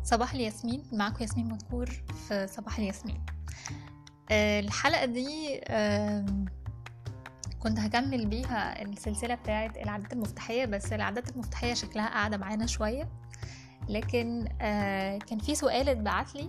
صباح الياسمين معاكم ياسمين مذكور في صباح الياسمين آه، الحلقة دي آم، كنت هكمل بيها السلسلة بتاعة العادات المفتاحية بس العادات المفتاحية شكلها قاعدة معانا شوية لكن آه، كان في سؤال اتبعت لي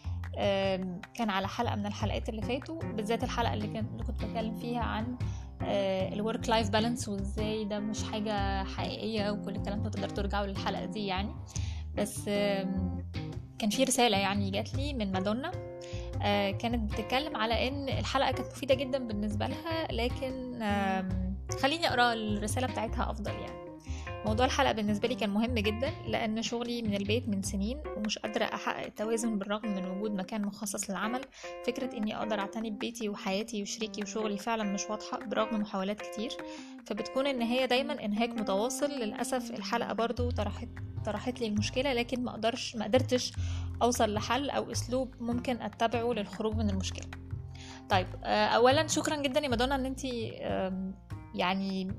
آم، كان على حلقة من الحلقات اللي فاتوا بالذات الحلقة اللي, كان اللي كنت بتكلم فيها عن الورك لايف بالانس وازاي ده مش حاجة حقيقية وكل الكلام ده تقدر ترجعوا للحلقة دي يعني بس آم، كان في رسالة يعني جات لي من مادونا آه، كانت بتتكلم على ان الحلقة كانت مفيدة جدا بالنسبة لها لكن آم، خليني اقرا الرسالة بتاعتها افضل يعني موضوع الحلقة بالنسبة لي كان مهم جدا لأن شغلي من البيت من سنين ومش قادرة أحقق التوازن بالرغم من وجود مكان مخصص للعمل فكرة إني أقدر أعتني ببيتي وحياتي وشريكي وشغلي فعلا مش واضحة برغم محاولات كتير فبتكون النهاية دايما إنهاك متواصل للأسف الحلقة برضو طرحت طرحت لي المشكلة لكن ما قدرش ما قدرتش أوصل لحل أو أسلوب ممكن أتبعه للخروج من المشكلة طيب آه، أولا شكرا جدا يا مادونا إن أنتي آم، يعني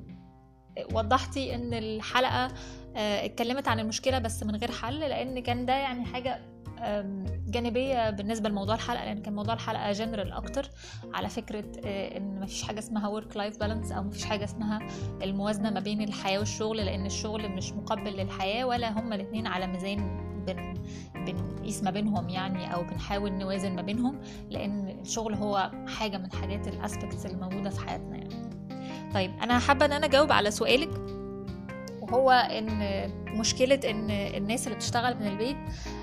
وضحتي ان الحلقه آه، اتكلمت عن المشكله بس من غير حل لان كان ده يعني حاجه آم، جانبيه بالنسبه لموضوع الحلقه لان كان موضوع الحلقه جنرال اكتر على فكره آه، ان مفيش حاجه اسمها ورك لايف بالانس او مفيش حاجه اسمها الموازنه ما بين الحياه والشغل لان الشغل مش مقبل للحياه ولا هما الاثنين على ميزان بن بنقيس ما بينهم يعني او بنحاول نوازن ما بينهم لان الشغل هو حاجه من حاجات الاسبكتس الموجوده في حياتنا يعني طيب انا حابه ان انا اجاوب على سؤالك وهو ان مشكله ان الناس اللي بتشتغل من البيت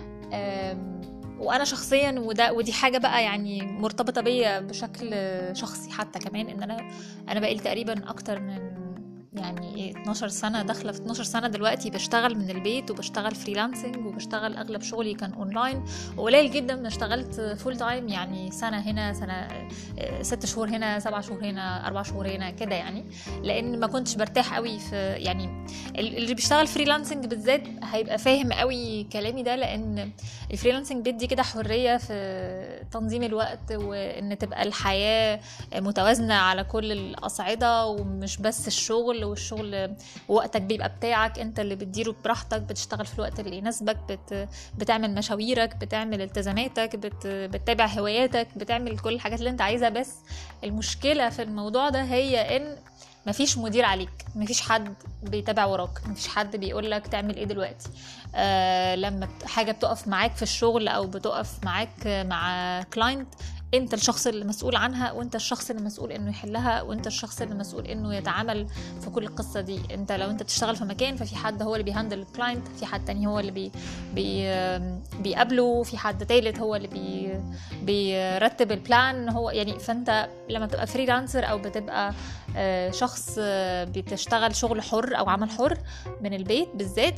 آم، وانا شخصيا وده ودي حاجه بقى يعني مرتبطه بيا بشكل شخصي حتى كمان ان انا انا بقالي تقريبا اكتر من يعني إيه 12 سنة داخلة في 12 سنة دلوقتي بشتغل من البيت وبشتغل فريلانسنج وبشتغل أغلب شغلي كان أونلاين وقليل جدا ما اشتغلت فول تايم يعني سنة هنا سنة آه، ست شهور هنا سبع شهور هنا أربع شهور هنا كده يعني لأن ما كنتش برتاح قوي في يعني ال- اللي بيشتغل فريلانسنج بالذات هيبقى فاهم قوي كلامي ده لأن الفريلانسنج بيدي كده حرية في تنظيم الوقت وإن تبقى الحياة متوازنة على كل الأصعدة ومش بس الشغل والشغل وقتك بيبقى بتاعك انت اللي بتديره براحتك بتشتغل في الوقت اللي يناسبك بت... بتعمل مشاويرك بتعمل التزاماتك بت... بتتابع هواياتك بتعمل كل الحاجات اللي انت عايزها بس المشكلة في الموضوع ده هي ان مفيش مدير عليك مفيش حد بيتابع وراك مفيش حد بيقول لك تعمل ايه دلوقتي آه لما ت- حاجه بتقف معاك في الشغل او بتقف معاك مع كلاينت انت الشخص اللي مسؤول عنها وانت الشخص اللي مسؤول انه يحلها وانت الشخص اللي مسؤول انه يتعامل في كل القصه دي انت لو انت بتشتغل في مكان ففي حد هو اللي بيهندل الكلاينت في حد تاني هو اللي بي بي بيقابله في حد تالت هو اللي بي بيرتب البلان هو يعني فانت لما بتبقى فريلانسر او بتبقى آه، شخص آه، بتشتغل شغل حر او عمل حر من البيت بالذات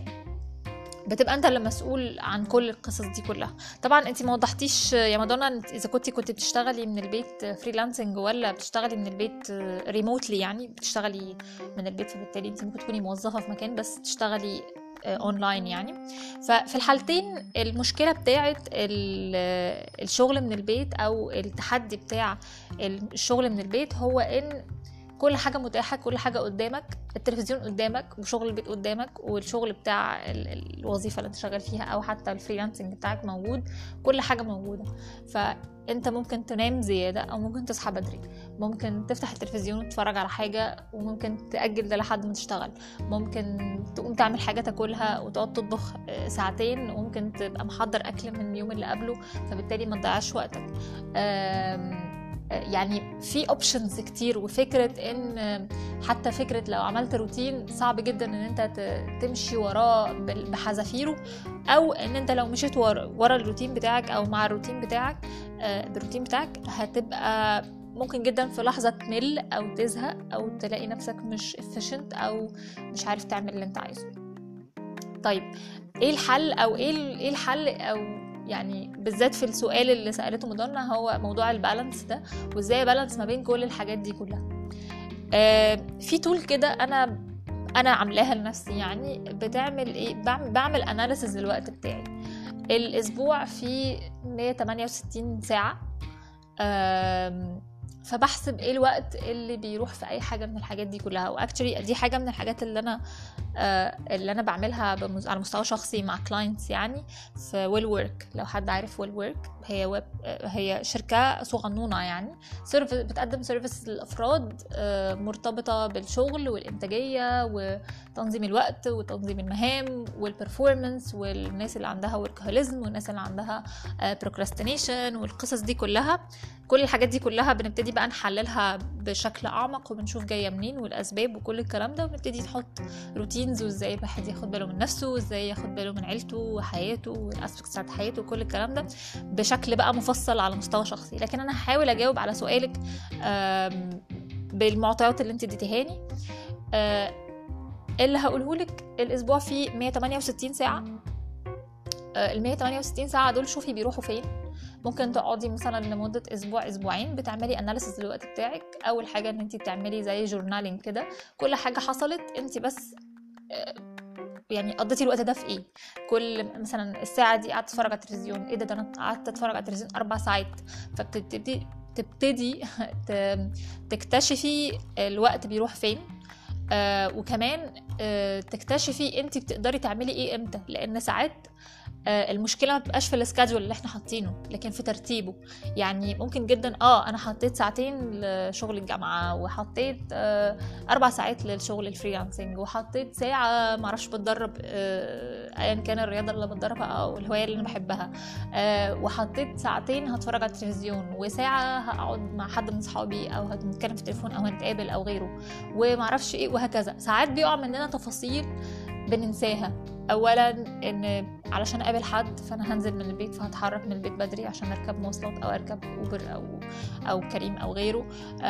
بتبقى انت اللي مسؤول عن كل القصص دي كلها طبعا انت ما وضحتيش يا مادونا انت اذا كنت كنت بتشتغلي من البيت فريلانسنج ولا بتشتغلي من البيت ريموتلي يعني بتشتغلي من البيت فبالتالي انت ممكن تكوني موظفه في مكان بس تشتغلي اونلاين يعني ففي الحالتين المشكله بتاعت ال- الشغل من البيت او التحدي بتاع الشغل من البيت هو ان كل حاجة متاحة كل حاجة قدامك التلفزيون قدامك وشغل البيت قدامك والشغل بتاع ال- ال- الوظيفة اللي انت شغال فيها او حتى الفريلانسنج بتاعك موجود كل حاجة موجودة فانت ممكن تنام زيادة او ممكن تصحى بدري ممكن تفتح التلفزيون وتتفرج على حاجة وممكن تأجل ده لحد ما تشتغل ممكن تقوم تعمل حاجة تاكلها وتقعد تطبخ آه، ساعتين وممكن تبقى محضر أكل من اليوم اللي قبله فبالتالي ما تضيعش وقتك آم، يعني في اوبشنز كتير وفكره ان حتى فكره لو عملت روتين صعب جدا ان انت ت- تمشي وراه بال- بحذافيره او ان انت لو مشيت ورا, ورا الروتين بتاعك او مع الروتين بتاعك آه، بالروتين بتاعك هتبقى ممكن جدا في لحظة تمل أو تزهق أو تلاقي نفسك مش efficient أو مش عارف تعمل اللي انت عايزه طيب ايه الحل أو ايه ال- ايه الحل أو يعني بالذات في السؤال اللي سألته مدونة هو موضوع البالانس ده وازاي بالانس ما بين كل الحاجات دي كلها آه في تول كده انا انا عاملاها لنفسي يعني بتعمل ايه بعمل, بعمل اناليسز للوقت بتاعي الاسبوع فيه 168 ساعه آم، فبحسب ايه الوقت اللي بيروح في اي حاجه من الحاجات دي كلها واكشلي دي حاجه من الحاجات اللي انا آه، اللي انا بعملها بمز... على مستوى شخصي مع كلاينتس يعني في ويل ورك لو حد عارف ويل ورك هي ويب هي شركه صغنونه يعني سيرفيس بتقدم سيرفيس للافراد آه، مرتبطه بالشغل والانتاجيه وتنظيم الوقت وتنظيم المهام والبرفورمانس والناس اللي عندها وركهوليزم والناس اللي عندها بروكراستينيشن والقصص دي كلها كل الحاجات دي كلها بنبتدي بقى نحللها بشكل اعمق وبنشوف جايه منين والاسباب وكل الكلام ده وبنبتدي نحط روتينز وازاي الواحد ياخد باله من نفسه وازاي ياخد باله من عيلته وحياته والاسبكتس بتاعت حياته وكل الكلام ده بشكل بقى مفصل على مستوى شخصي لكن انا هحاول اجاوب على سؤالك بالمعطيات اللي انت اديتيهاني اللي هقوله لك الاسبوع فيه 168 ساعه ال 168 ساعه دول شوفي بيروحوا فين ممكن تقعدي مثلا لمده اسبوع اسبوعين بتعملي اناليسيس للوقت بتاعك اول حاجه ان انت تعملي زي جورنالينج كده كل حاجه حصلت انت بس يعني قضيتي الوقت ده في ايه كل مثلا الساعه دي قعدت اتفرج على التلفزيون ايه ده ده انا قعدت اتفرج على التلفزيون اربع ساعات فبتبتدي تبتدي تكتشفي الوقت بيروح فين آه وكمان آه تكتشفي انت بتقدري تعملي ايه امتى لان ساعات آه المشكله ما بتبقاش في السكادجول اللي احنا حاطينه لكن في ترتيبه يعني ممكن جدا اه انا حطيت ساعتين لشغل الجامعه وحطيت آه اربع ساعات للشغل الفريلانسنج وحطيت ساعه معرفش بتدرب آه ايا كان الرياضه اللي بتدربها او الهوايه اللي انا بحبها آه وحطيت ساعتين هتفرج على التلفزيون وساعه هقعد مع حد من صحابي او هنتكلم في التليفون او هنتقابل او غيره ومعرفش ايه وهكذا ساعات بيقع مننا تفاصيل بننساها اولا ان علشان اقابل حد فانا هنزل من البيت فهتحرك من البيت بدري عشان اركب مواصلات او اركب اوبر او او كريم او غيره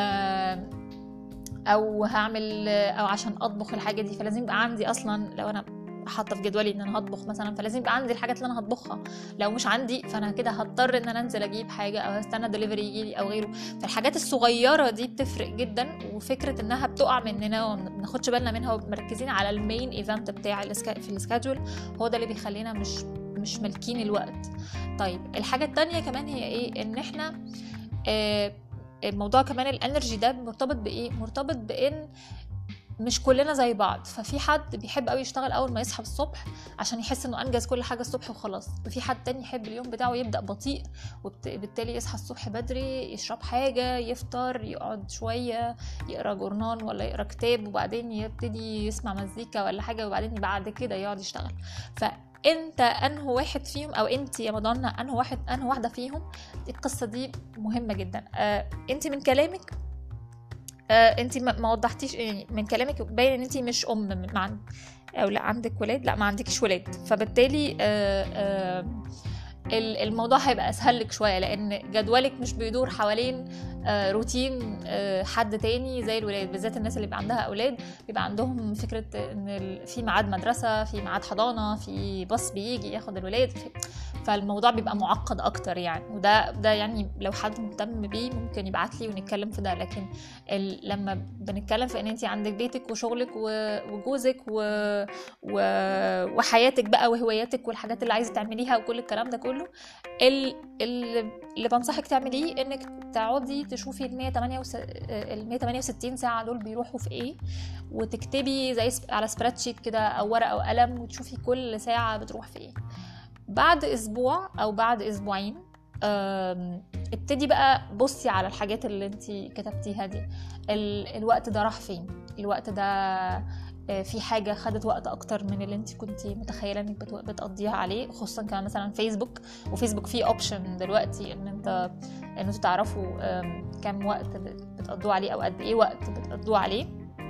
او هعمل او عشان اطبخ الحاجه دي فلازم يبقى عندي اصلا لو انا حاطه في جدولي ان انا هطبخ مثلا فلازم يبقى عندي الحاجات اللي انا هطبخها لو مش عندي فانا كده هضطر ان انا انزل اجيب حاجه او هستنى دليفري يجي لي او غيره فالحاجات الصغيره دي بتفرق جدا وفكره انها بتقع مننا وما بناخدش بالنا منها ومركزين على المين ايفنت بتاع في السكادجول هو ده اللي بيخلينا مش مش مالكين الوقت طيب الحاجه التانية كمان هي ايه ان احنا آه الموضوع كمان الانرجي ده مرتبط بايه مرتبط بان مش كلنا زي بعض ففي حد بيحب قوي يشتغل اول ما يصحى الصبح عشان يحس انه انجز كل حاجه الصبح وخلاص وفي حد تاني يحب اليوم بتاعه يبدا بطيء وبالتالي يصحى الصبح بدري يشرب حاجه يفطر يقعد شويه يقرا جورنال ولا يقرا كتاب وبعدين يبتدي يسمع مزيكا ولا حاجه وبعدين بعد كده يقعد يشتغل ف انت انه واحد فيهم او انت يا مضانة انه واحد انه واحده فيهم القصه دي مهمه جدا آه انت من كلامك آه انت ما وضحتيش يعني من كلامك باين ان انت مش ام مع او لا عندك ولاد لا ما عندكيش ولاد فبالتالي آه آه الموضوع هيبقى اسهل لك شويه لان جدولك مش بيدور حوالين آه روتين آه حد تاني زي الولاد بالذات الناس اللي بيبقى عندها اولاد بيبقى عندهم فكره ان في ميعاد مدرسه في ميعاد حضانه في باص بيجي ياخد الولاد فالموضوع بيبقى معقد اكتر يعني وده ده يعني لو حد مهتم بيه ممكن يبعت لي ونتكلم في ده لكن لما بنتكلم في ان انت عندك بيتك وشغلك وجوزك و... و... وحياتك بقى وهواياتك والحاجات اللي عايزه تعمليها وكل الكلام ده كله ال... اللي بنصحك تعمليه انك تقعدي تشوفي ال 168 ساعه دول بيروحوا في ايه وتكتبي زي على سبريد شيت كده او ورقه او قلم وتشوفي كل ساعه بتروح في ايه بعد اسبوع او بعد اسبوعين ابتدي بقى بصي على الحاجات اللي انت كتبتيها دي الوقت ده راح فين الوقت ده في حاجة خدت وقت أكتر من اللي انت كنت متخيلة انك بتقضيها عليه خصوصا كمان مثلا فيسبوك وفيسبوك فيه اوبشن دلوقتي ان انت ان انتوا تعرفوا كم وقت بتقضوا عليه او قد ايه وقت بتقضوا عليه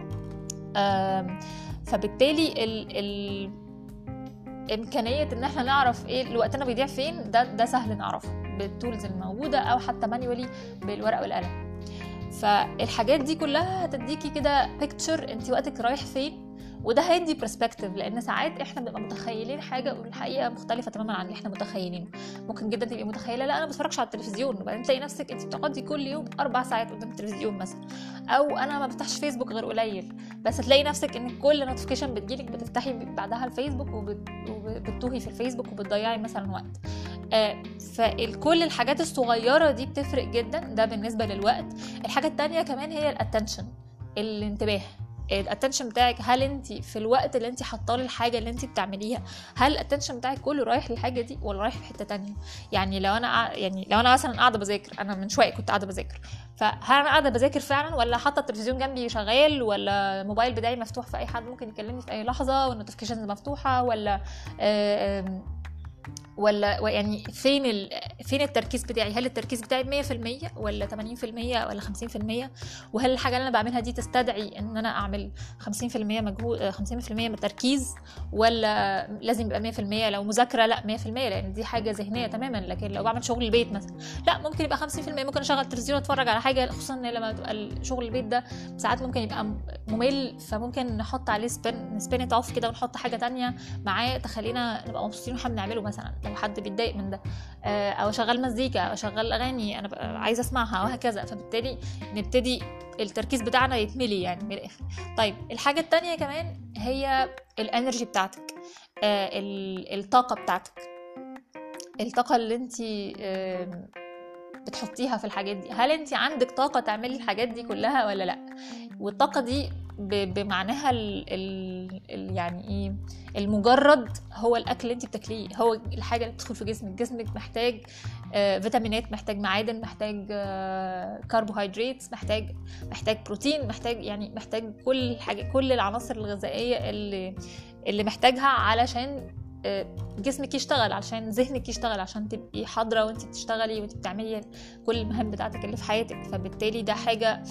فبالتالي ال ال امكانيه ان احنا نعرف ايه وقتنا بيضيع فين ده ده سهل نعرفه بالتولز الموجوده او حتى مانيولي بالورق والقلم فالحاجات دي كلها هتديكي كده بيكتشر انت وقتك رايح فين وده هيدي برسبكتيف لان ساعات احنا بنبقى متخيلين حاجه والحقيقه مختلفه تماما عن اللي احنا متخيلينه ممكن جدا تبقي متخيله لا انا ما بتفرجش على التلفزيون وبعدين تلاقي نفسك انت بتقعدي كل يوم اربع ساعات قدام التلفزيون مثلا او انا ما بفتحش فيسبوك غير قليل بس تلاقي نفسك ان كل نوتيفيكيشن بتجيلك بتفتحي بعدها الفيسبوك وبتتوهي في الفيسبوك وبتضيعي مثلا وقت آه فكل الحاجات الصغيره دي بتفرق جدا ده بالنسبه للوقت الحاجه التانية كمان هي الاتنشن الانتباه الاتنشن بتاعك هل انت في الوقت اللي انت حاطاه للحاجه اللي انت بتعمليها هل الاتنشن بتاعك كله رايح للحاجه دي ولا رايح في حته تانية يعني لو انا يعني لو انا مثلا قاعده بذاكر انا من شويه كنت قاعده بذاكر فهل انا قاعده بذاكر فعلا ولا حاطه التلفزيون جنبي شغال ولا الموبايل بتاعي مفتوح في اي حد ممكن يكلمني في اي لحظه والنوتيفيكيشنز مفتوحه ولا آه ولا يعني فين ال... فين التركيز بتاعي هل التركيز بتاعي 100% ولا 80% ولا 50% وهل الحاجه اللي انا بعملها دي تستدعي ان انا اعمل 50% مجهود 50% من التركيز ولا لازم يبقى 100% لو مذاكره لا 100% لان دي حاجه ذهنيه تماما لكن لو بعمل شغل البيت مثلا لا ممكن يبقى 50% ممكن اشغل التلفزيون واتفرج على حاجه خصوصا لما تبقى شغل البيت ده ساعات ممكن يبقى ممل فممكن نحط عليه سبين سبين اوف كده ونحط حاجه تانية معاه تخلينا نبقى مبسوطين واحنا بنعمله مثلا لو حد بيتضايق من ده او اشغل مزيكا او اشغل اغاني انا عايزه اسمعها وهكذا فبالتالي نبتدي التركيز بتاعنا يتملي يعني من الاخر طيب الحاجه التانية كمان هي الانرجي بتاعتك الطاقه بتاعتك الطاقه اللي انت بتحطيها في الحاجات دي هل انت عندك طاقه تعملي الحاجات دي كلها ولا لا والطاقه دي بمعناها ال ال ال يعني ايه المجرد هو الاكل اللي انت بتاكليه هو الحاجه اللي بتدخل في جسمك جسمك محتاج آه فيتامينات محتاج معادن محتاج آه كربوهيدرات محتاج محتاج بروتين محتاج يعني محتاج كل حاجه كل العناصر الغذائيه اللي اللي محتاجها علشان جسمك يشتغل عشان ذهنك يشتغل عشان تبقي حاضرة وانت بتشتغلي وانت بتعملي كل المهام بتاعتك اللي في حياتك فبالتالي ده حاجة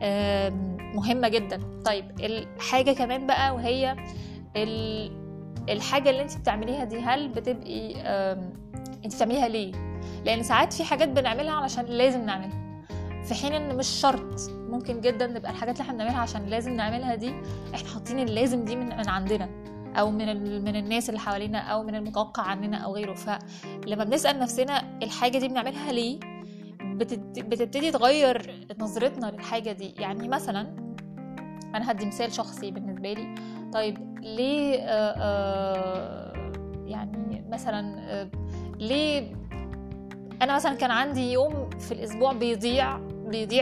مهمة جدا طيب الحاجة كمان بقى وهي الحاجة اللي انت بتعمليها دي هل بتبقي انت بتعمليها ليه لان ساعات في حاجات بنعملها علشان لازم نعملها في حين ان مش شرط ممكن جدا نبقى الحاجات اللي احنا بنعملها عشان لازم نعملها دي احنا حاطين اللازم دي من, من عندنا او من من الناس اللي حوالينا او من المتوقع عننا او غيره فلما بنسال نفسنا الحاجه دي بنعملها ليه بتبتدي تغير نظرتنا للحاجه دي يعني مثلا انا هدي مثال شخصي بالنسبه لي طيب ليه آآ آآ يعني مثلا ليه انا مثلا كان عندي يوم في الاسبوع بيضيع بيضيع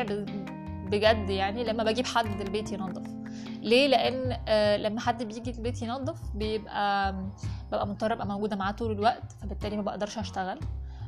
بجد يعني لما بجيب حد البيت ينظف ليه لان آه لما حد بيجي البيت ينظف بيبقى ببقى مضطره ابقى موجوده معاه طول الوقت فبالتالي ما بقدرش اشتغل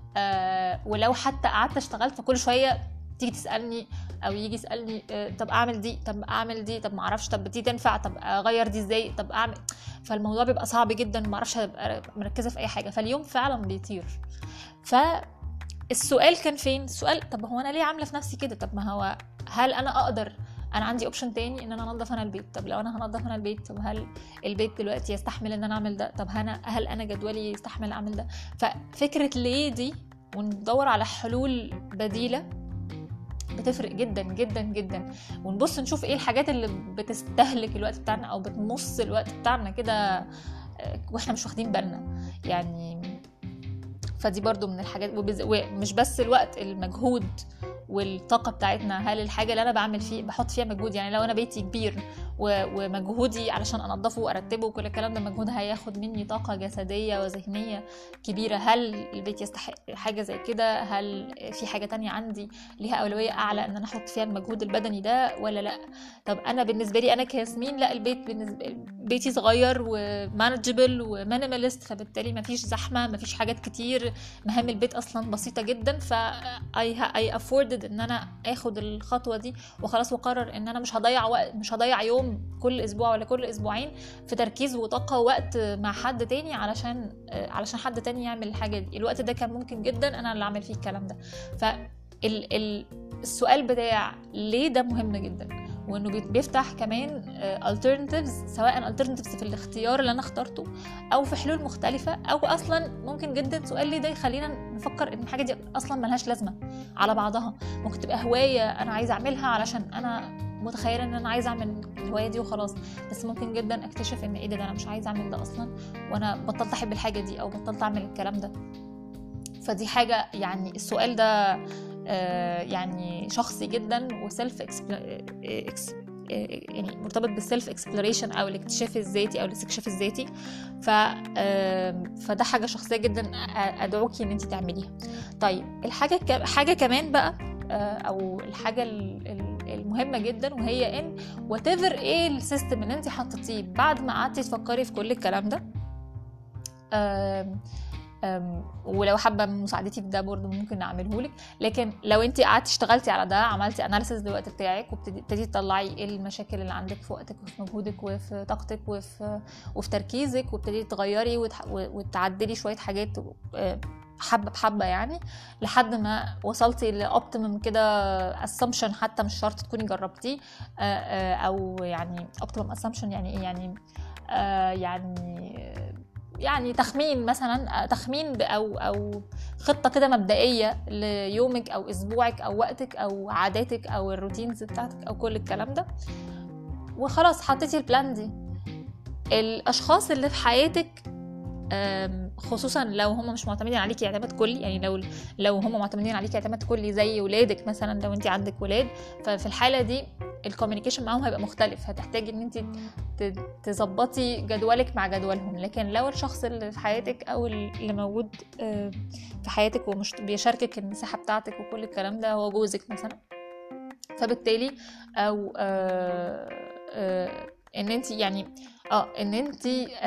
آه ولو حتى قعدت اشتغلت فكل شويه تيجي تسالني او يجي يسالني آه طب اعمل دي طب اعمل دي طب ما اعرفش طب دي تنفع طب اغير دي ازاي طب اعمل فالموضوع بيبقى صعب جدا ما اعرفش ابقى مركزه في اي حاجه فاليوم فعلا بيطير ف السؤال كان فين السؤال طب هو انا ليه عامله في نفسي كده طب ما هو هل انا اقدر انا عندي اوبشن تاني ان انا انضف انا البيت طب لو انا هنضف انا البيت طب هل البيت دلوقتي يستحمل ان انا اعمل ده طب انا هل انا جدولي يستحمل اعمل ده ففكره ليه دي وندور على حلول بديله بتفرق جدا جدا جدا ونبص نشوف ايه الحاجات اللي بتستهلك الوقت بتاعنا او بتمص الوقت بتاعنا كده واحنا مش واخدين بالنا يعني فدي برضو من الحاجات ومش بس الوقت المجهود والطاقة بتاعتنا هل الحاجة اللي أنا بعمل فيه بحط فيها مجهود يعني لو أنا بيتي كبير ومجهودي علشان أنضفه وأرتبه وكل الكلام ده مجهود هياخد مني طاقة جسدية وذهنية كبيرة هل البيت يستحق حاجة زي كده هل في حاجة تانية عندي ليها أولوية أعلى إن أنا أحط فيها المجهود البدني ده ولا لأ طب أنا بالنسبة لي أنا كياسمين لا البيت بالنسبة بيتي صغير ومانجبل ومينيماليست فبالتالي مفيش زحمة مفيش حاجات كتير مهام البيت أصلا بسيطة جدا ف I afforded ان انا اخد الخطوه دي وخلاص واقرر ان انا مش هضيع وقت مش هضيع يوم كل اسبوع ولا كل اسبوعين في تركيز وطاقه ووقت مع حد تاني علشان علشان حد تاني يعمل الحاجه دي الوقت ده كان ممكن جدا انا اللي اعمل فيه الكلام ده ف السؤال بتاع ليه ده مهم جدا وانه بيفتح كمان alternatives سواء alternatives في الاختيار اللي انا اخترته او في حلول مختلفه او اصلا ممكن جدا سؤال ليه ده يخلينا نفكر ان الحاجه دي اصلا ملهاش لازمه على بعضها ممكن تبقى هوايه انا عايزه اعملها علشان انا متخيله ان انا عايزه اعمل الهوايه دي وخلاص بس ممكن جدا اكتشف ان ايه ده, ده انا مش عايزه اعمل ده اصلا وانا بطلت احب الحاجه دي او بطلت اعمل الكلام ده فدي حاجه يعني السؤال ده آه يعني شخصي جدا وسيلف يعني مرتبط بالسيلف اكسبلوريشن او الاكتشاف الذاتي او الاستكشاف الذاتي ف فده حاجه شخصيه جدا ادعوكي ان انت تعمليها طيب الحاجه ك... حاجه كمان بقى او الحاجه المهمه جدا وهي ان وات ايفر ايه السيستم اللي انت حطيتيه بعد ما قعدتي تفكري في كل الكلام ده آم آم ولو حابه مساعدتي في ده برضه ممكن نعمله لك لكن لو انت قعدتي اشتغلتي على ده عملتي اناليسيس للوقت بتاعك وابتديتي تطلعي ايه المشاكل اللي عندك في وقتك وفي مجهودك وفي طاقتك وفي وفي تركيزك وابتديتي تغيري وتعدلي شويه حاجات حبه بحبه يعني لحد ما وصلتي لاوبتيمم كده اسامبشن حتى مش شرط تكوني جربتيه او يعني اوبتيمم اسامبشن يعني ايه يعني يعني يعني تخمين مثلا تخمين او او خطه كده مبدئيه ليومك او اسبوعك او وقتك او عاداتك او الروتينز بتاعتك او كل الكلام ده وخلاص حطيتي البلان دي الاشخاص اللي في حياتك خصوصا لو هم مش معتمدين عليكي اعتماد كلي يعني لو لو هم معتمدين عليكي اعتماد كلي زي ولادك مثلا لو انت عندك ولاد ففي الحاله دي الكوميونيكيشن معاهم هيبقى مختلف هتحتاجي ان انت تظبطي جدولك مع جدولهم لكن لو الشخص اللي في حياتك او اللي موجود في حياتك ومش بيشاركك المساحه بتاعتك وكل الكلام ده هو جوزك مثلا فبالتالي او آآ آآ ان انت يعني اه ان انت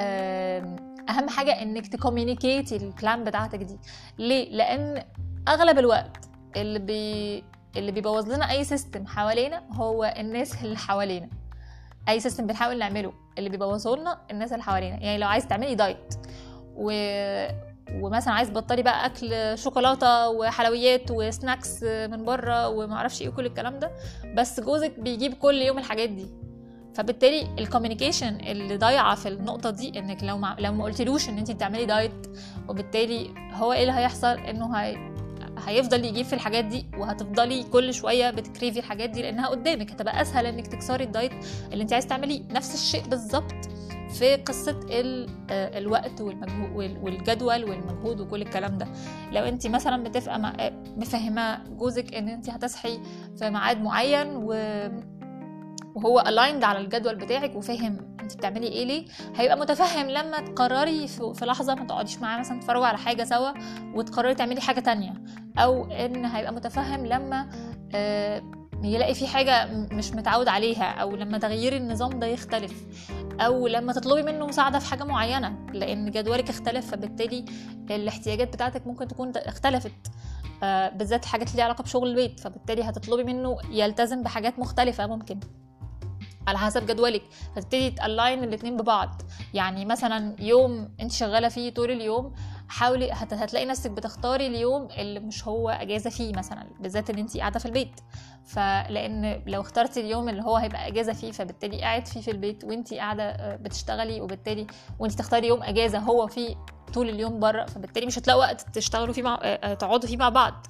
اهم حاجه انك تكوميونيكيتي البلان بتاعتك دي ليه لان اغلب الوقت اللي بي اللي بيبوظ لنا اي سيستم حوالينا هو الناس اللي حوالينا اي سيستم بنحاول نعمله اللي بيبوظه لنا الناس اللي حوالينا يعني لو عايز تعملي دايت و ومثلا عايز تبطلي بقى اكل شوكولاته وحلويات وسناكس من بره وما اعرفش ايه وكل الكلام ده بس جوزك بيجيب كل يوم الحاجات دي فبالتالي الكوميونيكيشن اللي ضايعه في النقطه دي انك لو ما لو ما قلتلوش ان انت بتعملي دايت وبالتالي هو ايه اللي هيحصل انه هي هيفضل يجيب في الحاجات دي وهتفضلي كل شويه بتكريفي الحاجات دي لانها قدامك هتبقى اسهل انك تكسري الدايت اللي انت عايز تعمليه نفس الشيء بالظبط في قصة الوقت والمجهود والجدول والمجهود وكل الكلام ده لو انت مثلا متفقة مع مفهمة جوزك ان انت هتصحي في ميعاد معين و وهو الايند على الجدول بتاعك وفاهم انت بتعملي ايه ليه هيبقى متفهم لما تقرري في لحظه ما تقعديش معاه مثلا تتفرجوا على حاجه سوا وتقرري تعملي حاجه تانية او ان هيبقى متفهم لما آه يلاقي في حاجة مش متعود عليها أو لما تغيير النظام ده يختلف أو لما تطلبي منه مساعدة في حاجة معينة لأن جدولك اختلف فبالتالي الاحتياجات بتاعتك ممكن تكون اختلفت آه بالذات حاجات اللي ليها علاقة بشغل البيت فبالتالي هتطلبي منه يلتزم بحاجات مختلفة ممكن على حسب جدولك فتبتدي تالاين الاتنين ببعض يعني مثلا يوم انت شغاله فيه طول اليوم حاولي هتلاقي نفسك بتختاري اليوم اللي مش هو اجازه فيه مثلا بالذات ان انت قاعده في البيت فلان لو اخترتي اليوم اللي هو هيبقى اجازه فيه فبالتالي قاعد فيه في البيت وانت قاعده بتشتغلي وبالتالي وانت تختاري يوم اجازه هو فيه طول اليوم بره فبالتالي مش هتلاقوا وقت تشتغلوا فيه مع تقعدوا فيه مع بعض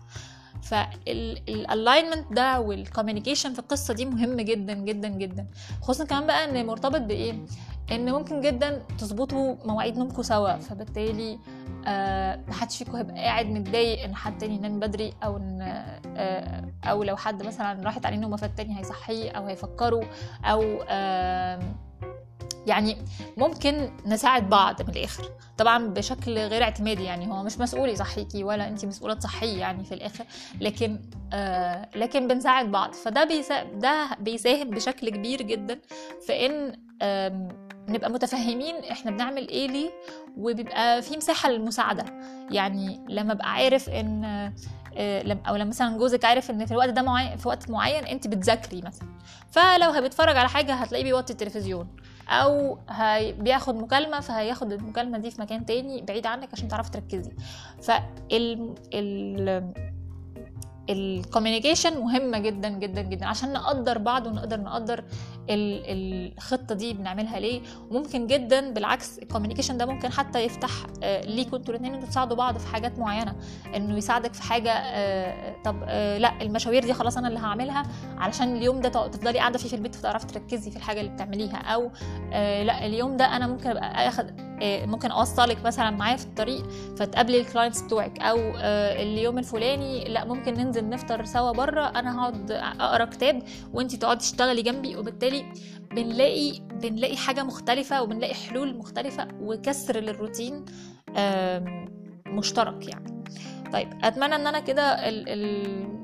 فالالاينمنت ده والكوميونيكيشن في القصه دي مهم جدا جدا جدا خصوصا كمان بقى ان مرتبط بايه ان ممكن جدا تظبطوا مواعيد نومكم سوا فبالتالي آه محدش فيكم هيبقى قاعد متضايق ان حد تاني ينام بدري او ان آه او لو حد مثلا راحت عليه نومه فالتاني هيصحيه او هيفكروا او آه يعني ممكن نساعد بعض من الاخر طبعا بشكل غير اعتمادي يعني هو مش مسؤول يصحيكي ولا انت مسؤوله تصحيه يعني في الاخر لكن آه لكن بنساعد بعض فده بيسا ده بيساهم بشكل كبير جدا في ان آه نبقى متفهمين احنا بنعمل ايه ليه وبيبقى في مساحه للمساعده يعني لما ابقى عارف ان آه او لما مثلا جوزك عارف ان في الوقت ده معين في وقت معين انت بتذاكري مثلا فلو بيتفرج على حاجه هتلاقيه بيوطي التلفزيون او هي بياخد مكالمه فهياخد المكالمه دي في مكان تاني بعيد عنك عشان تعرفي تركزي فال ال الكوميونيكيشن مهمه جدا جدا جدا عشان نقدر بعض ونقدر نقدر الخطه دي بنعملها ليه وممكن جدا بالعكس الكوميونيكيشن ده ممكن حتى يفتح ليكوا انتوا الاثنين انتوا تساعدوا بعض في حاجات معينه انه يساعدك في حاجه طب لا المشاوير دي خلاص انا اللي هعملها علشان اليوم ده تفضلي قاعده فيه في البيت فتعرفي تركزي في الحاجه اللي بتعمليها او لا اليوم ده انا ممكن ابقى اخد ممكن اوصلك مثلا معايا في الطريق فتقابلي الكلاينتس بتوعك او اليوم الفلاني لا ممكن ننزل نفطر سوا بره انا هقعد اقرا كتاب وانتي تقعدي تشتغلي جنبي وبالتالي بنلاقي بنلاقي حاجه مختلفه وبنلاقي حلول مختلفه وكسر للروتين مشترك يعني طيب اتمنى ان انا كده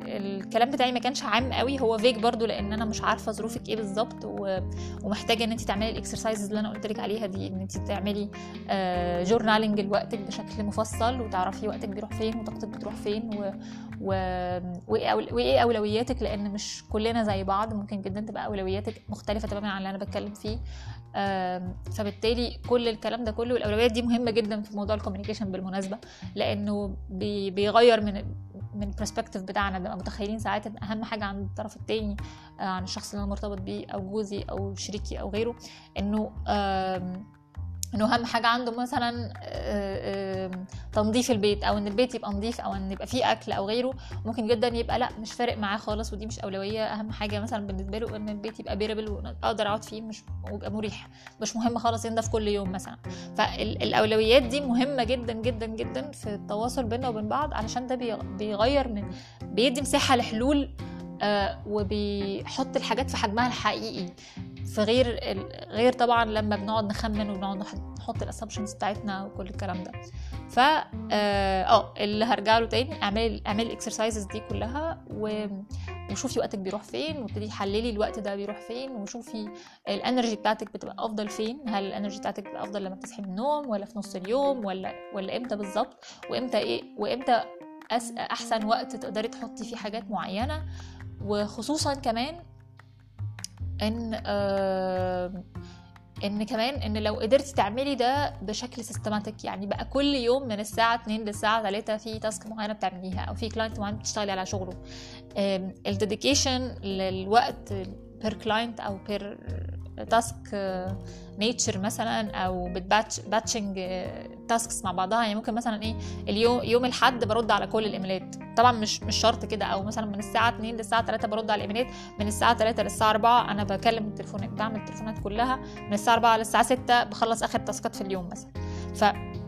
الكلام بتاعي ما كانش عام قوي هو فيك برضو لان انا مش عارفه ظروفك ايه بالظبط ومحتاجه ان انت تعملي الاكسرسايزز اللي انا قلت لك عليها دي ان انت تعملي جورنالينج لوقتك بشكل مفصل وتعرفي وقتك بيروح فين وطاقتك بتروح فين و... و... وايه اولوياتك لان مش كلنا زي بعض ممكن جدا تبقى اولوياتك مختلفه تماما عن اللي انا بتكلم فيه فبالتالي كل الكلام ده كله الاولويات دي مهمه جدا في موضوع الكوميونيكيشن بالمناسبه لانه بي... بيغير من من البرسبكتيف بتاعنا بنبقى متخيلين ساعات ان اهم حاجه عند الطرف التاني عن الشخص اللي انا مرتبط بيه او جوزي او شريكي او غيره انه انه اهم حاجه عنده مثلا تنظيف البيت او ان البيت يبقى نظيف او ان يبقى فيه اكل او غيره ممكن جدا يبقى لا مش فارق معاه خالص ودي مش اولويه اهم حاجه مثلا بالنسبه له ان البيت يبقى بيربل واقدر اقعد فيه مش ويبقى مريح مش مهم خالص ينضف كل يوم مثلا فالاولويات دي مهمه جدا جدا جدا في التواصل بيننا وبين بعض علشان ده بيغير من بيدي مساحه لحلول آه وبيحط الحاجات في حجمها الحقيقي في غير غير طبعا لما بنقعد نخمن وبنقعد نحط الاسامبشنز بتاعتنا وكل الكلام ده ف اه اللي هرجع له تاني اعملي اعملي الاكسرسايزز دي كلها و... وشوفي وقتك بيروح فين وابتدي حللي الوقت ده بيروح فين وشوفي الانرجي بتاعتك بتبقى افضل فين هل الانرجي بتاعتك بتبقى افضل لما بتصحي من النوم ولا في نص اليوم ولا ولا امتى بالظبط وامتى ايه وامتى أس... احسن وقت تقدري تحطي فيه حاجات معينه وخصوصا كمان ان آه ان كمان ان لو قدرتي تعملي ده بشكل سيستماتيك يعني بقى كل يوم من الساعه 2 للساعه 3 في تاسك معينه بتعمليها او في كلاينت معين بتشتغلي على شغله الديديكيشن للوقت بير كلاينت او بير تاسك نيتشر مثلا او بتباتش باتشنج تاسكس مع بعضها يعني ممكن مثلا ايه اليوم يوم الاحد برد على كل الايميلات طبعا مش مش شرط كده او مثلا من الساعه 2 للساعه 3 برد على الايميلات من الساعه 3 للساعه 4 انا بكلم التليفونات بعمل التليفونات كلها من الساعه 4 للساعه 6 بخلص اخر تاسكات في اليوم مثلا ف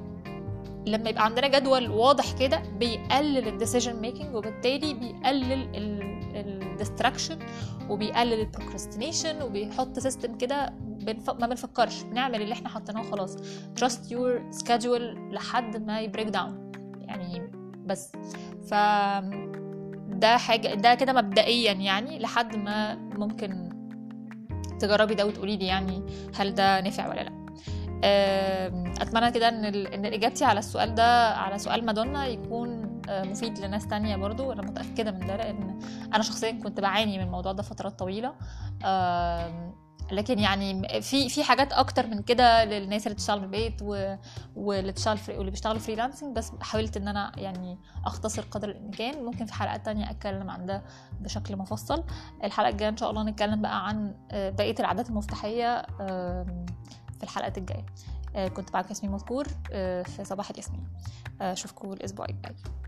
لما يبقى عندنا جدول واضح كده بيقلل الديسيجن ميكنج وبالتالي بيقلل الديستراكشن وبيقلل البروكراستينيشن وبيحط سيستم كده بنف... ما بنفكرش بنعمل اللي احنا حطيناه خلاص trust your schedule لحد ما يبريك داون يعني بس ف ده حاجة ده كده مبدئيا يعني لحد ما ممكن تجربي ده وتقولي لي يعني هل ده نفع ولا لا اتمنى كده ان ان اجابتي على السؤال ده على سؤال مادونا يكون مفيد لناس تانية برضو انا متاكده من ده لان انا شخصيا كنت بعاني من الموضوع ده فترات طويله لكن يعني في في حاجات اكتر من كده للناس اللي بتشتغل من البيت و... واللي بتشتغل فري... واللي بيشتغلوا فريلانسنج بس حاولت ان انا يعني اختصر قدر الامكان ممكن في حلقات تانية اتكلم عن ده بشكل مفصل الحلقه الجايه ان شاء الله نتكلم بقى عن بقيه العادات المفتاحيه في الحلقات الجايه كنت معاكم ياسمين مذكور في صباح الياسمين اشوفكم الاسبوع الجاي